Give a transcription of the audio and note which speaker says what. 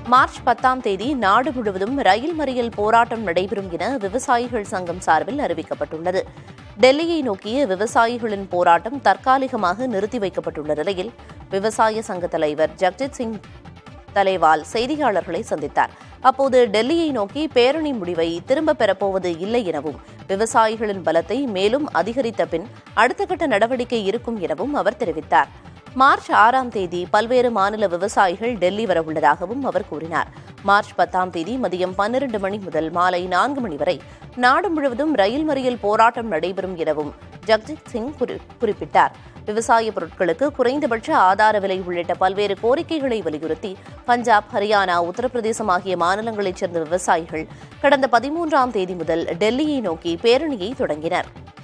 Speaker 1: March பத்தாம் தேதி நாடு முழுவதும் ரயில் மறியல் போராட்டம் நடைபெறும் என விவசாயிகள் சங்கம் சார்பில் அறிவிக்கப்பட்டுள்ளது டெல்லியை நோக்கிய விவசாயிகளின் போராட்டம் தற்காலிகமாக நிறுத்தி வைக்கப்பட்டுள்ள நிலையில் விவசாய சங்க தலைவர் ஜக்ஜித் சிங் தலைவால் செய்தியாளர்களை சந்தித்தார் அப்போது டெல்லியை நோக்கி பேரணி முடிவை திரும்பப் பெறப்போவது இல்லை எனவும் விவசாயிகளின் பலத்தை மேலும் அதிகரித்த பின் அடுத்த கட்ட நடவடிக்கை இருக்கும் எனவும் அவர் தெரிவித்தார் மார்ச் ஆறாம் தேதி பல்வேறு மாநில விவசாயிகள் டெல்லி வரவுள்ளதாகவும் அவர் கூறினார் மார்ச் பத்தாம் தேதி மதியம் பன்னிரண்டு மணி முதல் மாலை நான்கு மணி வரை நாடு முழுவதும் ரயில் மறியல் போராட்டம் நடைபெறும் எனவும் ஜக்ஜித் சிங் குறி- குறிப்பிட்டார் விவசாய பொருட்களுக்கு குறைந்தபட்ச ஆதார விலை உள்ளிட்ட பல்வேறு கோரிக்கைகளை வலியுறுத்தி பஞ்சாப் ஹரியானா உத்தரப்பிரதேசம் ஆகிய மாநிலங்களைச் சேர்ந்த விவசாயிகள் கடந்த பதிமூன்றாம் தேதி முதல் டெல்லியை நோக்கி பேரணியை தொடங்கினர்